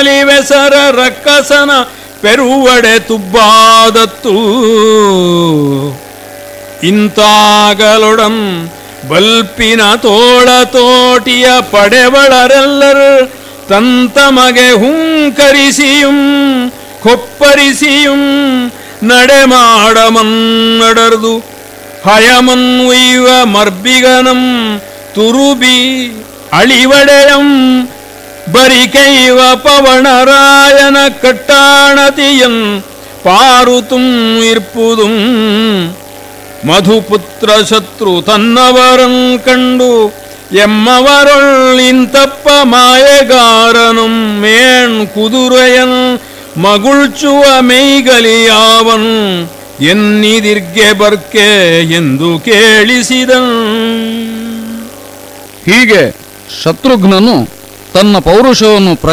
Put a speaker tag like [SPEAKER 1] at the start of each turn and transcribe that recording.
[SPEAKER 1] ನಲಿವೆಸರ ರಕ್ಕಸನ ಪೆರುವಡೆ ತುಬ್ಬಾದತ್ತು ಇಂತಾಗಲೊಡಂ ಬಲ್ಪಿನ ತೋಳ ತೋಟಿಯ ಪಡೆವಳರೆಲ್ಲರು ತಂತಮಗೆ ಹುಂಕರಿಸಿಯುಂ ಕೊಪ್ಪರಿಸಿಯುಂ ನಡೆಮಾಡಮನ್ನಡರ್ದು ಹಯಮನ್ವೈವ ಮರ್ಬಿಗನಂ ತುರುಬಿ ಅಳಿವಡೆಯಂ ಬರಿಕೈವ ಪವಣರಾಯನ ಕಟ್ಟಾಣತಿಯನ್ ಪಾರುತುಂ ಇರ್ಪುದುಂ ಮಧುಪುತ್ರ ಶತ್ರು ತನ್ನವರಂ ಕಂಡು ಎಮ್ಮವರೊಳ್ ಇಂತಪ್ಪ ಮಾಯಗಾರನುಂ ಮೇಣ್ ಕುದುರೆಯನ್ ಮಗುಳ್ಚುವ ಮೈಗಲಿಯಾವನ್ ಎನ್ನಿದಿರ್ಗೆ ಬರ್ಕೆ ಎಂದು ಕೇಳಿಸಿದನ್
[SPEAKER 2] ಹೀಗೆ ಶತ್ರುಘ್ನನು ತನ್ನ ಪೌರುಷವನ್ನು